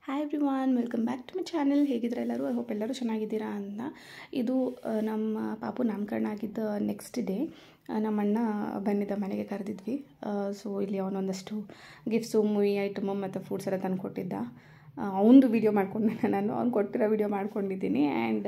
hi everyone welcome back to my channel ಹೇಗಿದ್ರೆ ಎಲ್ಲರೂ I hope ಎಲ್ಲರೂ ಚೆನ್ನಾಗಿದ್ದೀರಾ ಅಂತ ಇದು ಆ, ನಮ್ಮ ಪಾಪು ನಾಮಕರಣ ಆಗಿದ್ದ ನೆಕ್ಸ್ಟ್ ಡೇ ನಮ್ಮ ಅಣ್ಣ ಬಂದಿದ್ದ ಮನೆಗೆ ಕರೆದಿದ್ವಿ ಸೊ ಇಲ್ಲಿ ಅವನೊಂದಷ್ಟು ಗಿಫ್ಟ್ಸು ಮೂವಿ ಐಟಮು ಮತ್ತು ಫುಡ್ಸ್ ಎಲ್ಲ ತಂದು ಕೊಟ್ಟಿದ್ದ ಅವನದು ವೀಡಿಯೋ ಮಾಡ್ಕೊಂಡೆ ನಾನು ಅವ್ನು ಕೊಟ್ಟಿರೋ ವೀಡಿಯೋ ಮಾಡ್ಕೊಂಡಿದ್ದೀನಿ ಆ್ಯಂಡ್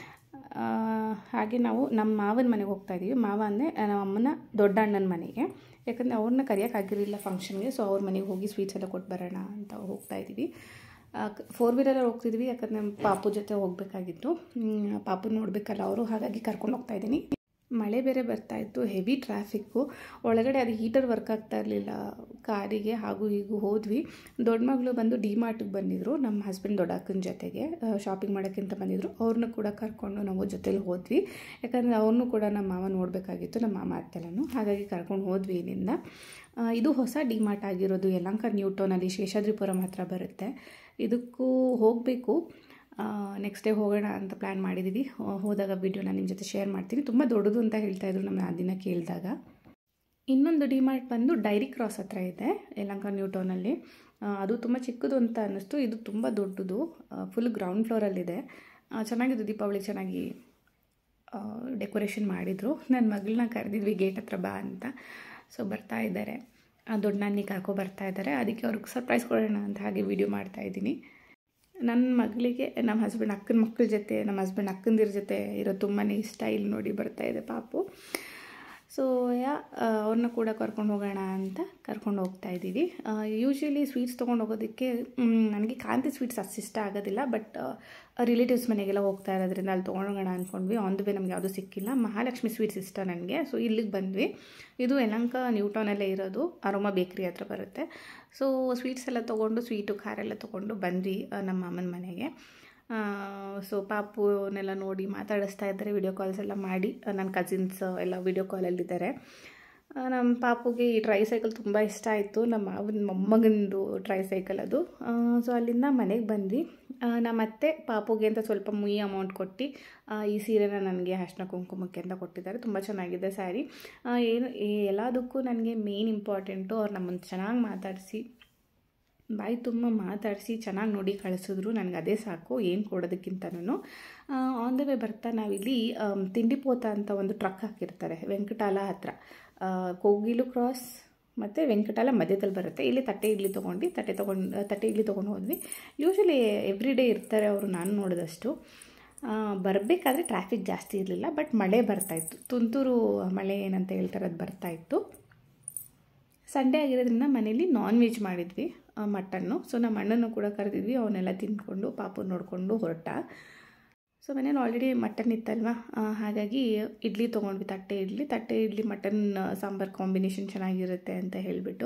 ಹಾಗೆ ನಾವು ನಮ್ಮ ಮಾವನ ಮನೆಗೆ ಹೋಗ್ತಾ ಇದ್ದೀವಿ ಮಾವ ಅಂದರೆ ನಮ್ಮ ಅಮ್ಮನ ದೊಡ್ಡ ಅಣ್ಣನ ಮನೆಗೆ ಯಾಕಂದರೆ ಅವ್ರನ್ನ ಕರೆಯೋಕ್ಕಾಗಿರಲಿಲ್ಲ ಫಂಕ್ಷನ್ಗೆ ಸೊ ಅವ್ರ ಮನೆಗೆ ಹೋಗಿ ಸ್ವೀಟ್ಸ್ ಎಲ್ಲ ಕೊಟ್ಟು ಬರೋಣ ಅಂತ ಹೋಗ್ತಾ ಇದ್ದೀವಿ ಫೋರ್ ವೀಲರಲ್ಲಿ ಹೋಗ್ತಿದ್ವಿ ಯಾಕಂದರೆ ನಮ್ಮ ಪಾಪು ಜೊತೆ ಹೋಗಬೇಕಾಗಿತ್ತು ಪಾಪು ನೋಡಬೇಕಲ್ಲ ಅವರು ಹಾಗಾಗಿ ಕರ್ಕೊಂಡು ಹೋಗ್ತಾ ಇದ್ದೀನಿ ಮಳೆ ಬೇರೆ ಬರ್ತಾ ಇತ್ತು ಹೆವಿ ಟ್ರಾಫಿಕ್ಕು ಒಳಗಡೆ ಅದು ಹೀಟರ್ ವರ್ಕ್ ಆಗ್ತಾ ಇರಲಿಲ್ಲ ಕಾರಿಗೆ ಹಾಗೂ ಹೀಗೂ ಹೋದ್ವಿ ದೊಡ್ಡ ಮಗಳು ಬಂದು ಡಿ ಮಾರ್ಟಿಗೆ ಬಂದಿದ್ದರು ನಮ್ಮ ಹಸ್ಬೆಂಡ್ ದೊಡ್ಡ ಅಕ್ಕನ ಜೊತೆಗೆ ಶಾಪಿಂಗ್ ಮಾಡೋಕ್ಕಿಂತ ಬಂದಿದ್ದರು ಅವ್ರನ್ನೂ ಕೂಡ ಕರ್ಕೊಂಡು ನಾವು ಜೊತೇಲಿ ಹೋದ್ವಿ ಯಾಕಂದರೆ ಅವ್ರನ್ನೂ ಕೂಡ ನಮ್ಮ ಮಾವ ನೋಡಬೇಕಾಗಿತ್ತು ನಮ್ಮ ಮಾಮ ಅತ್ತೆಲ್ಲೂ ಹಾಗಾಗಿ ಕರ್ಕೊಂಡು ಹೋದ್ವಿ ಇಲ್ಲಿಂದ ಆ, ಇದು ಹೊಸ ಡಿ ಮಾರ್ಟ್ ಆಗಿರೋದು ಯಲಂಕ ನ್ಯೂ ಟೌನಲ್ಲಿ ಶೇಷಾದ್ರಿಪುರಂ ಹತ್ರ ಬರುತ್ತೆ ಇದಕ್ಕೂ ಹೋಗಬೇಕು ನೆಕ್ಸ್ಟ್ ಡೇ ಹೋಗೋಣ ಅಂತ ಪ್ಲ್ಯಾನ್ ಮಾಡಿದ್ದೀವಿ ಹೋ- ಹೋದಾಗ ವಿಡಿಯೋನ ನಿಮ್ಮ ಜೊತೆ ಶೇರ್ ಮಾಡ್ತೀನಿ ತುಂಬ ದೊಡ್ಡದು ಅಂತ ಹೇಳ್ತಾ ಇದ್ರು ನಮ್ಮ ಆ ದಿನ ಕೇಳಿದಾಗ ಇನ್ನೊಂದು ಡಿಮಾರ್ಟ್ ಬಂದು ಡೈರಿ ಕ್ರಾಸ್ ಹತ್ರ ಇದೆ ಯಲಂಕ ನ್ಯೂ ಟೌನಲ್ಲಿ ಆ, ಅದು ತುಂಬ ಚಿಕ್ಕದು ಅಂತ ಅನ್ನಿಸ್ತು ಇದು ತುಂಬ ದೊಡ್ಡದು ಫುಲ್ ಗ್ರೌಂಡ್ ಫ್ಲೋರಲ್ಲಿದೆ ಆ, ಚೆನ್ನಾಗಿದೆ ದೀಪಾವಳಿ ಚೆನ್ನಾಗಿ ಡೆಕೋರೇಷನ್ ಮಾಡಿದರು ನನ್ನ ಮಗಳನ್ನ ಕರೆದಿದ್ವಿ ಗೇಟ್ ಹತ್ರ ಬಾ ಅಂತ ಸೊ ಬರ್ತಾ ಇದ್ದಾರೆ ಆ, ದೊಡ್ಡ ನಾನಿ ಕರ್ಕೊ ಬರ್ತಾ ಇದ್ದಾರೆ ಅದಕ್ಕೆ ಅವ್ರಿಗೆ ಸರ್ಪ್ರೈಸ್ ಕೊಡೋಣ ಅಂತ ಹಾಗೆ ವಿಡಿಯೋ ಮಾಡ್ತಾ ಇದ್ದೀನಿ ನನ್ನ ಮಗಳಿಗೆ ನಮ್ಮ ಹಸ್ಬೆಂಡ್ ಅಕ್ಕನ ಮಕ್ಕಳ ಜೊತೆ ನಮ್ಮ ಹಸ್ಬೆಂಡ್ ಅಕ್ಕಂದಿರ ಜೊತೆ ಇರೋ ತುಂಬಾ ಇಷ್ಟ ಇಲ್ಲಿ ನೋಡಿ ಬರ್ತಾ ಇದೆ ಪಾಪು ಸೊ ಯಾ ಅವ್ರನ್ನ ಕೂಡ ಕರ್ಕೊಂಡು ಹೋಗೋಣ ಅಂತ ಕರ್ಕೊಂಡು ಹೋಗ್ತಾ ಇದ್ದೀವಿ ಯೂಶ್ವಲಿ ಸ್ವೀಟ್ಸ್ ತೊಗೊಂಡು ಹೋಗೋದಕ್ಕೆ ಮ್, ನನಗೆ ಕಾಂತಿ ಸ್ವೀಟ್ಸ್ ಅಷ್ಟು ಇಷ್ಟ ಆಗೋದಿಲ್ಲ ಬಟ್ ರಿಲೇಟಿವ್ಸ್ ಮನೆಗೆಲ್ಲ ಹೋಗ್ತಾ ಇರೋದ್ರಿಂದ ಅಲ್ಲಿ ತೊಗೊಂಡೋಗೋಣ ಅಂದ್ಕೊಂಡ್ವಿ ಆನ್ ದ ವೇ ನಮಗೆ ಯಾವುದೂ ಸಿಕ್ಕಿಲ್ಲ ಮಹಾಲಕ್ಷ್ಮಿ ಸ್ವೀಟ್ಸ್ ಇಷ್ಟ ನನಗೆ ಸೊ ಇಲ್ಲಿಗೆ ಬಂದ್ವಿ ಇದು ಯಲಂಕ ನ್ಯೂ ಟೌನಲ್ಲೇ ಇರೋದು ಅರೋಮಾ ಬೇಕ್ರಿ ಹತ್ರ ಬರುತ್ತೆ ಸೊ ಸ್ವೀಟ್ಸ್ ಎಲ್ಲ ತೊಗೊಂಡು ಸ್ವೀಟು ಖಾರ ಎಲ್ಲ ತೊಗೊಂಡು ಬಂದ್ವಿ ಆ, ನಮ್ಮ ಮಾಮನ ಮನೆಗೆ ಸೊ ಪಾಪುನೆಲ್ಲ ನೋಡಿ ಮಾತಾಡಿಸ್ತಾ ಇದ್ದಾರೆ ವಿಡಿಯೋ ಕಾಲ್ಸ್ ಎಲ್ಲ ಮಾಡಿ ನನ್ನ ಕಸಿನ್ಸ್ ಎಲ್ಲ ವಿಡಿಯೋ ಕಾಲಲ್ಲಿದ್ದಾರೆ ನಮ್ಮ ಪಾಪುಗೆ ಈ ಟ್ರೈ ಸೈಕಲ್ ತುಂಬ ಇಷ್ಟ ಆಯಿತು ನಮ್ಮ ಮಾವನ ಮೊಮ್ಮಗಂದು ಟ್ರೈ ಸೈಕಲ್ ಅದು ಸೊ ಅಲ್ಲಿಂದ ಮನೆಗೆ ಬಂದ್ವಿ ಆ, ನಮ್ಮ ಅತ್ತೆ ಪಾಪುಗೆ ಅಂತ ಸ್ವಲ್ಪ ಮುಯಿ ಅಮೌಂಟ್ ಕೊಟ್ಟು ಆ, ಈ ಸೀರೆನ ನನಗೆ ಅರ್ಶಿನ ಕುಂಕುಮಕ್ಕೆ ಅಂತ ಕೊಟ್ಟಿದ್ದಾರೆ ತುಂಬ ಚೆನ್ನಾಗಿದೆ ಸ್ಯಾರಿ ಆ, ಏನು ಈ- ಎಲ್ಲದಕ್ಕೂ ನನಗೆ ಮೇನ್ ಇಂಪಾರ್ಟೆಂಟು ಅವ್ರು ನಮ್ಮನ್ನು ಚೆನ್ನಾಗಿ ಮಾತಾಡಿಸಿ ಬಾಯಿ ತುಂಬ ಮಾತಾಡಿಸಿ ಚೆನ್ನಾಗಿ ನೋಡಿ ಕಳಿಸಿದ್ರು ನನಗೆ ಅದೇ ಸಾಕು ಏನು ಕೊಡೋದಕ್ಕಿಂತನೂ ಆನ್ ದ ವೇ ಬರ್ತಾ ನಾವಿಲ್ಲಿ ಆಮ್, ತಿಂಡಿಪೋತ ಅಂತ ಒಂದು ಟ್ರಕ್ ಹಾಕಿರ್ತಾರೆ ವೆಂಕಟಾಲ ಹತ್ರ ಆ, ಕೋಗಿಲು ಕ್ರಾಸ್ ಮತ್ತು ವೆಂಕಟಾಲ ಮಧ್ಯದಲ್ಲಿ ಬರುತ್ತೆ ಇಲ್ಲಿ ತಟ್ಟೆ ಇಡ್ಲಿ ತೊಗೊಂಡು ತಟ್ಟೆ ತೊಗೊಂಡು ತಟ್ಟೆ ಇಡ್ಲಿ ತೊಗೊಂಡು ಹೋದ್ವಿ ಯೂಶ್ವಲಿ ಎವ್ರಿ ಡೇ ಇರ್ತಾರೆ ಅವರು ನಾನು ನೋಡಿದಷ್ಟು ಬರಬೇಕಾದ್ರೆ ಟ್ರಾಫಿಕ್ ಜಾಸ್ತಿ ಇರಲಿಲ್ಲ ಬಟ್ ಮಳೆ ಬರ್ತಾಯಿತ್ತು ತುಂತುರು ಮಳೆ ಏನಂತ ಹೇಳ್ತಾರೆ ಅದು ಬರ್ತಾಯಿತ್ತು ಸಂಡೇ ಆಗಿರೋದ್ರಿಂದ ಮನೇಲಿ ನಾನ್ ವೆಜ್ ಮಾಡಿದ್ವಿ ಆ, ಮಟನ್ನು ಸೊ ನಮ್ಮ ಅಣ್ಣನೂ ಕೂಡ ಕರೆದಿದ್ವಿ ಅವನ್ನೆಲ್ಲ ತಿಂದ್ಕೊಂಡು ಪಾಪು ನೋಡಿಕೊಂಡು ಹೊರಟ ಸೊ ಮನೇಲಿ ಆಲ್ರೆಡಿ ಮಟನ್ ಇತ್ತಲ್ವ ಆ, ಹಾಗಾಗಿ ಇಡ್ಲಿ ತೊಗೊಂಡ್ವಿ ತಟ್ಟೆ ಇಡ್ಲಿ ತಟ್ಟೆ ಇಡ್ಲಿ ಮಟನ್ ಸಾಂಬಾರು ಕಾಂಬಿನೇಷನ್ ಚೆನ್ನಾಗಿರುತ್ತೆ ಅಂತ ಹೇಳಿಬಿಟ್ಟು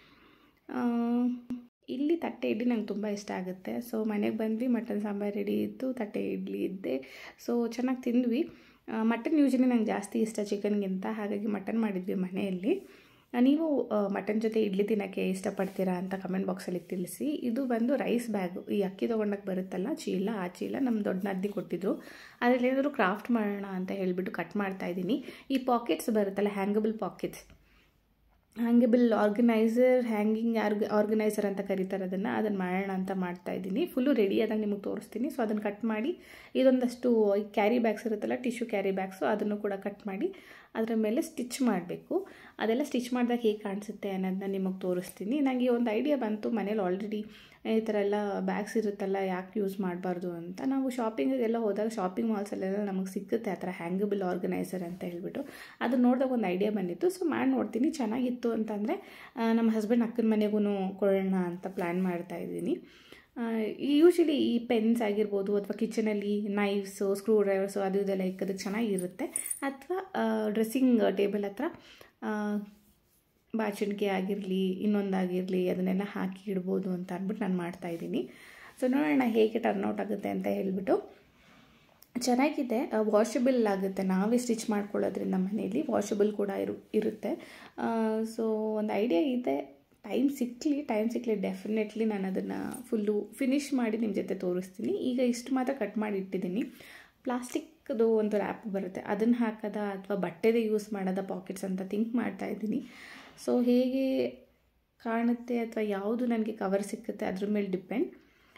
ಇಲ್ಲಿ ತಟ್ಟೆ ಇಡ್ಲಿ ನಂಗೆ ತುಂಬ ಇಷ್ಟ ಆಗುತ್ತೆ ಸೊ ಮನೆಗೆ ಬಂದ್ವಿ ಮಟನ್ ಸಾಂಬಾರು ರೆಡಿ ಇತ್ತು ತಟ್ಟೆ ಇಡ್ಲಿ ಇದ್ದೆ ಸೊ ಚೆನ್ನಾಗಿ ತಿಂದ್ವಿ ಮಟನ್ ಯೂಶಲಿ ನಂಗೆ ಜಾಸ್ತಿ ಇಷ್ಟ ಚಿಕನ್ಗಿಂತ ಹಾಗಾಗಿ ಮಟನ್ ಮಾಡಿದ್ವಿ ಮನೆಯಲ್ಲಿ ಆ, ನೀವು ಮಟನ್ ಜೊತೆ ಇಡ್ಲಿ ತಿನ್ನೋಕ್ಕೆ ಇಷ್ಟಪಡ್ತೀರಾ ಅಂತ ಕಮೆಂಟ್ ಬಾಕ್ಸಲ್ಲಿ ತಿಳಿಸಿ ಇದು ಬಂದು ರೈಸ್ ಬ್ಯಾಗು ಈ ಅಕ್ಕಿ ತೊಗೊಂಡಕ್ಕೆ ಬರುತ್ತಲ್ಲ ಚೀಲ ಆ ಚೀಲ ನಮ್ಮ ದೊಡ್ಡ ನದ್ದಿ ಕೊಟ್ಟಿದ್ರು ಅದರಲ್ಲಿ ಏನಾದರೂ ಕ್ರಾಫ್ಟ್ ಮಾಡೋಣ ಅಂತ ಹೇಳಿಬಿಟ್ಟು ಕಟ್ ಮಾಡ್ತಾ ಇದ್ದೀನಿ ಈ ಪಾಕೆಟ್ಸ್ ಬರುತ್ತಲ್ಲ hangable pockets hangable organiser hanging ಆರ್ಗ ಆರ್ಗನೈಸರ್ ಅಂತ ಕರೀತಾರೆ ಅದನ್ನು ಅದನ್ನು ಮಾಡೋಣ ಅಂತ ಮಾಡ್ತಾ ಇದ್ದೀನಿ ಫುಲ್ಲು ರೆಡಿ ಆದಾಗ ನಿಮಗೆ ತೋರಿಸ್ತೀನಿ ಸೊ ಅದನ್ನು ಕಟ್ ಮಾಡಿ ಇದೊಂದಷ್ಟು ಈ ಕ್ಯಾರಿ ಬ್ಯಾಗ್ಸ್ ಇರುತ್ತಲ್ಲ ಟಿಶ್ಯೂ ಕ್ಯಾರಿ ಬ್ಯಾಗ್ಸು ಅದನ್ನು ಕೂಡ ಕಟ್ ಮಾಡಿ ಅದರ ಮೇಲೆ ಸ್ಟಿಚ್ ಮಾಡಬೇಕು ಅದೆಲ್ಲ ಸ್ಟಿಚ್ ಮಾಡಿದಾಗ ಹೇಗೆ ಕಾಣಿಸುತ್ತೆ ಅನ್ನೋದನ್ನ ನಿಮಗೆ ತೋರಿಸ್ತೀನಿ ನನಗೆ ಒಂದು ಐಡಿಯಾ ಬಂತು ಮನೇಲಿ ಆಲ್ರೆಡಿ ಈ ಥರ ಎಲ್ಲ ಬ್ಯಾಗ್ಸ್ ಇರುತ್ತಲ್ಲ ಯಾಕೆ ಯೂಸ್ ಮಾಡಬಾರ್ದು ಅಂತ ನಾವು ಶಾಪಿಂಗಿಗೆಲ್ಲ ಹೋದಾಗ ಶಾಪಿಂಗ್ ಮಾಲ್ಸಲ್ಲೆಲ್ಲ ನಮಗೆ ಸಿಕ್ಕುತ್ತೆ ಆ ಥರ ಹ್ಯಾಂಗಬಲ್ ಆರ್ಗನೈಸರ್ ಅಂತ ಹೇಳ್ಬಿಟ್ಟು ಅದು ನೋಡಿದಾಗ ಒಂದು ಐಡಿಯಾ ಬಂದಿತ್ತು ಸೊ ಮಾಡಿ ನೋಡ್ತೀನಿ ಚೆನ್ನಾಗಿತ್ತು ಅಂತಂದರೆ ನಮ್ಮ ಹಸ್ಬೆಂಡ್ ಅಕ್ಕನ ಮನೆಗೂ ಕೊಡೋಣ ಅಂತ ಪ್ಲ್ಯಾನ್ ಮಾಡ್ತಾ ಇದ್ದೀನಿ ಯೂಶಲಿ ಈ ಪೆನ್ಸ್ ಆಗಿರ್ಬೋದು ಅಥವಾ ಕಿಚನಲ್ಲಿ ನೈಫ್ಸು ಸ್ಕ್ರೂ ಡ್ರೈವರ್ಸು ಅದು ಇದೆಲ್ಲ ಇಕ್ಕೋದಕ್ಕೆ ಚೆನ್ನಾಗಿರುತ್ತೆ ಅಥವಾ ಡ್ರೆಸ್ಸಿಂಗ್ ಟೇಬಲ್ ಹತ್ರ ಆ, ಬಾಚಣಿಗೆ ಆಗಿರಲಿ ಇನ್ನೊಂದಾಗಿರಲಿ ಅದನ್ನೆಲ್ಲ ಹಾಕಿ ಇಡ್ಬೋದು ಅಂತ ಅಂದ್ಬಿಟ್ಟು ನಾನು ಮಾಡ್ತಾಯಿದ್ದೀನಿ ಸೊ ನೋಡೋಣ ಹೇಗೆ ಟರ್ನ್ಔಟ್ ಆಗುತ್ತೆ ಅಂತ ಹೇಳಿಬಿಟ್ಟು ಚೆನ್ನಾಗಿದೆ ವಾಷಬಲ್ ಆಗುತ್ತೆ ನಾವೇ ಸ್ಟಿಚ್ ಮಾಡ್ಕೊಳ್ಳೋದ್ರಿಂದ ಮನೆಯಲ್ಲಿ ವಾಷಬಲ್ ಕೂಡ ಇರು ಇರುತ್ತೆ ಸೊ ಒಂದು ಐಡಿಯಾ ಇದೆ ಟೈಮ್ ಸಿಕ್ಕಲಿ ಟೈಮ್ ಸಿಕ್ಕಲಿ ಡೆಫಿನೆಟ್ಲಿ ನಾನು ಅದನ್ನು ಫುಲ್ಲು ಫಿನಿಷ್ ಮಾಡಿ ನಿಮ್ಮ ಜೊತೆ ತೋರಿಸ್ತೀನಿ ಈಗ ಇಷ್ಟು ಮಾತ್ರ ಕಟ್ ಮಾಡಿ ಇಟ್ಟಿದ್ದೀನಿ ಪ್ಲಾಸ್ಟಿಕ್ದು ಒಂದು ರ್ಯಾಪ್ ಬರುತ್ತೆ ಅದನ್ನು ಹಾಕೋದ ಅಥವಾ ಬಟ್ಟೆದೇ ಯೂಸ್ ಮಾಡೋದ ಪಾಕೆಟ್ಸ್ ಅಂತ ಥಿಂಕ್ ಮಾಡ್ತಾ ಇದ್ದೀನಿ ಸೊ ಹೇಗೆ ಕಾಣುತ್ತೆ ಅಥವಾ ಯಾವುದು ನನಗೆ ಕವರ್ ಸಿಕ್ಕುತ್ತೆ ಅದ್ರ ಮೇಲೆ ಡಿಪೆಂಡ್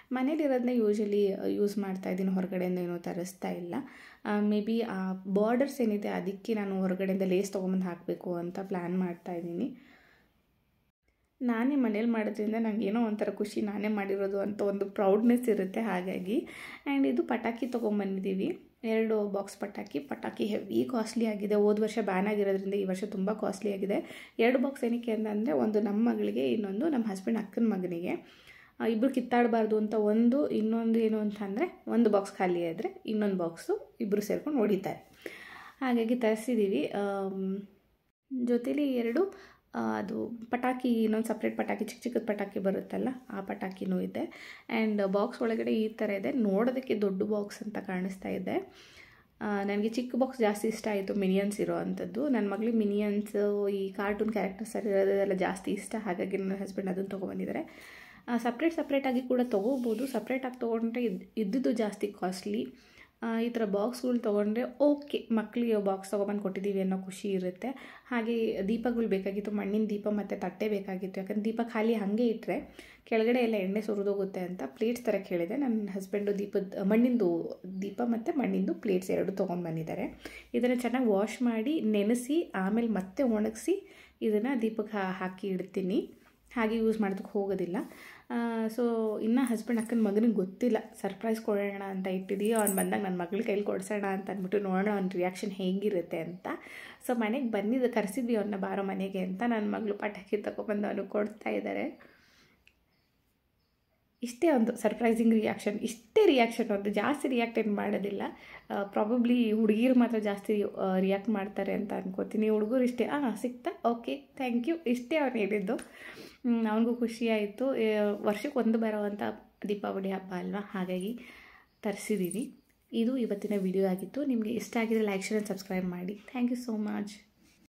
ಮನೇಲಿರೋದನ್ನೇ ಯೂಶಲಿ ಯೂಸ್ ಮಾಡ್ತಾ ಇದ್ದೀನಿ ಹೊರಗಡೆಯಿಂದ ಏನೂ ತರಿಸ್ತಾ ಇಲ್ಲ ಮೇ ಬಿ ಆ ಬಾರ್ಡರ್ಸ್ ಏನಿದೆ ಅದಕ್ಕೆ ನಾನು ಹೊರಗಡೆಯಿಂದ ಲೇಸ್ ತೊಗೊಂಬಂದು ಹಾಕಬೇಕು ಅಂತ ಪ್ಲ್ಯಾನ್ ಮಾಡ್ತಾ ಇದ್ದೀನಿ ನಾನೇ ಮನೇಲಿ ಮಾಡೋದ್ರಿಂದ ನನಗೆ ಏನೋ ಒಂಥರ ಖುಷಿ ನಾನೇ ಮಾಡಿರೋದು ಅಂತ ಒಂದು ಪ್ರೌಡ್ನೆಸ್ ಇರುತ್ತೆ ಹಾಗಾಗಿ ಆ್ಯಂಡ್ ಇದು ಪಟಾಕಿ ತೊಗೊಂಬಂದಿದ್ದೀವಿ ಎರಡು ಬಾಕ್ಸ್ ಪಟಾಕಿ ಪಟಾಕಿ ಹೆವಿ ಕಾಸ್ಟ್ಲಿ ಆಗಿದೆ ಹೋದ ವರ್ಷ ಬ್ಯಾನ್ ಆಗಿರೋದ್ರಿಂದ ಈ ವರ್ಷ ತುಂಬ ಕಾಸ್ಟ್ಲಿ ಆಗಿದೆ ಎರಡು ಬಾಕ್ಸ್ ಏನಕ್ಕೆ ಅಂತಂದರೆ ಒಂದು ನಮ್ಮ ಮಗಳಿಗೆ ಇನ್ನೊಂದು ನಮ್ಮ ಹಸ್ಬೆಂಡ್ ಅಕ್ಕನ ಮಗನಿಗೆ ಇಬ್ಬರು ಕಿತ್ತಾಡಬಾರ್ದು ಅಂತ ಒಂದು ಇನ್ನೊಂದು ಏನು ಅಂತಂದರೆ ಒಂದು ಬಾಕ್ಸ್ ಖಾಲಿ ಆದರೆ ಇನ್ನೊಂದು ಬಾಕ್ಸು ಇಬ್ಬರು ಸೇರ್ಕೊಂಡು ಹೊಡಿತಾರೆ ಹಾಗಾಗಿ ತರಿಸಿದ್ದೀವಿ ಜೊತೇಲಿ ಎರಡು ಅದು ಪಟಾಕಿ ಇನ್ನೊಂದು ಸಪ್ರೇಟ್ ಪಟಾಕಿ ಚಿಕ್ಕ ಚಿಕ್ಕದ ಪಟಾಕಿ ಬರುತ್ತಲ್ಲ ಆ ಪಟಾಕಿನೂ ಇದೆ ಆ್ಯಂಡ್ ಬಾಕ್ಸ್ ಒಳಗಡೆ ಈ ಥರ ಇದೆ ನೋಡೋದಕ್ಕೆ ದೊಡ್ಡ ಬಾಕ್ಸ್ ಅಂತ ಕಾಣಿಸ್ತಾ ಇದೆ ನನಗೆ ಚಿಕ್ಕ ಬಾಕ್ಸ್ ಜಾಸ್ತಿ ಇಷ್ಟ ಆಯಿತು ಮಿನಿಯನ್ಸ್ ಇರೋ ಅಂಥದ್ದು ನನ್ನ ಮಗಳಿಗೆ ಮಿನಿಯನ್ಸು ಈ ಕಾರ್ಟೂನ್ ಕ್ಯಾರೆಕ್ಟರ್ಸ್ ಇರೋದೆಲ್ಲ ಜಾಸ್ತಿ ಇಷ್ಟ ಹಾಗಾಗಿ ನನ್ನ ಹಸ್ಬೆಂಡ್ ಅದನ್ನು ತೊಗೊಬಂದಿದ್ದಾರೆ ಸಪ್ರೇಟ್ ಸಪ್ರೇಟಾಗಿ ಕೂಡ ತೊಗೋಬೋದು ಸಪ್ರೇಟಾಗಿ ತೊಗೊಂಡ್ರೆ ಇದು ಇದ್ದಿದ್ದು ಜಾಸ್ತಿ ಕಾಸ್ಟ್ಲಿ ಈ ಥರ ಬಾಕ್ಸ್ಗಳು ತೊಗೊಂಡ್ರೆ ಓಕೆ ಮಕ್ಕಳಿಗೆ ಬಾಕ್ಸ್ ತೊಗೊಬಂದು ಕೊಟ್ಟಿದ್ದೀವಿ ಅನ್ನೋ ಖುಷಿ ಇರುತ್ತೆ ಹಾಗೆ ದೀಪಗಳು ಬೇಕಾಗಿತ್ತು ಮಣ್ಣಿನ ದೀಪ ಮತ್ತು ತಟ್ಟೆ ಬೇಕಾಗಿತ್ತು ಯಾಕಂದ್ರೆ ದೀಪ ಖಾಲಿ ಹಾಗೆ ಇಟ್ಟರೆ ಕೆಳಗಡೆ ಎಲ್ಲ ಎಣ್ಣೆ ಸುರಿದೋಗುತ್ತೆ ಅಂತ ಪ್ಲೇಟ್ಸ್ ಥರ ಕೇಳಿದೆ ನನ್ನ ಹಸ್ಬೆಂಡು ದೀಪದ ಮಣ್ಣಿಂದು ದೀಪ ಮತ್ತು ಮಣ್ಣಿಂದು ಪ್ಲೇಟ್ಸ್ ಎರಡು ತೊಗೊಂಡು ಬಂದಿದ್ದಾರೆ ಇದನ್ನು ಚೆನ್ನಾಗಿ ವಾಶ್ ಮಾಡಿ ನೆನೆಸಿ ಆಮೇಲೆ ಮತ್ತೆ ಒಣಗಿಸಿ ಇದನ್ನು ದೀಪಕ್ಕೆ ಹಾಕಿ ಇಡ್ತೀನಿ ಹಾಗೆ ಯೂಸ್ ಮಾಡೋದಕ್ಕೆ ಹೋಗೋದಿಲ್ಲ ಸೊ ಇನ್ನು ಹಸ್ಬೆಂಡ್ ಅಕ್ಕನ ಮಗನಿಗೆ ಗೊತ್ತಿಲ್ಲ ಸರ್ಪ್ರೈಸ್ ಕೊಡೋಣ ಅಂತ ಇಟ್ಟಿದ್ದೀವಿ ಅವ್ನು ಬಂದಾಗ ನನ್ನ ಮಗಳ ಕೈಲಿ ಕೊಡ್ಸೋಣ ಅಂತ ಅಂದ್ಬಿಟ್ಟು ನೋಡೋಣ ಅವ್ನ ರಿಯಾಕ್ಷನ್ ಹೇಗಿರುತ್ತೆ ಅಂತ ಸೊ ಮನೆಗೆ ಬಂದಿದ್ದು ಕರೆಸಿದ್ವಿ ಅವನ್ನ ಬಾರೋ ಮನೆಗೆ ಅಂತ ನನ್ನ ಮಗಳು ಪಟಾಕಿ ತಗೊಬಂದು ಅವನು ಕೊಡ್ತಾ ಇದ್ದಾರೆ ಇಷ್ಟೇ ಒಂದು ಸರ್ಪ್ರೈಸಿಂಗ್ ರಿಯಾಕ್ಷನ್ ಇಷ್ಟೇ ರಿಯಾಕ್ಷನ್ ಒಂದು ಜಾಸ್ತಿ ರಿಯಾಕ್ಟ್ ಏನು ಮಾಡೋದಿಲ್ಲ ಪ್ರಾಬಬ್ಲಿ ಹುಡುಗಿರು ಮಾತ್ರ ಜಾಸ್ತಿ ರಿಯಾಕ್ಟ್ ಮಾಡ್ತಾರೆ ಅಂತ ಅನ್ಕೋತೀನಿ ಹುಡುಗರು ಇಷ್ಟೇ ಹಾಂ ಸಿಕ್ತಾ ಓಕೆ ಥ್ಯಾಂಕ್ ಯು ಇಷ್ಟೇ ಅವ್ನು ಹೇಳಿದ್ದು ಅವನಿಗೂ ಖುಷಿಯಾಯಿತು ವರ್ಷಕ್ಕೆ ಒಂದು ಬರೋವಂಥ ದೀಪಾವಳಿ ಹಬ್ಬ ಅಲ್ವಾ ಹಾಗಾಗಿ ತರಿಸಿದ್ದೀವಿ ಇದು ಇವತ್ತಿನ ವಿಡಿಯೋ ಆಗಿತ್ತು ನಿಮಗೆ ಇಷ್ಟ ಆಗಿದ್ರೆ ಲೈಕ್ ಶೇರ್ ಆ್ಯಂಡ್ ಸಬ್ಸ್ಕ್ರೈಬ್ ಮಾಡಿ ಥ್ಯಾಂಕ್ ಯು ಸೋ ಮಚ್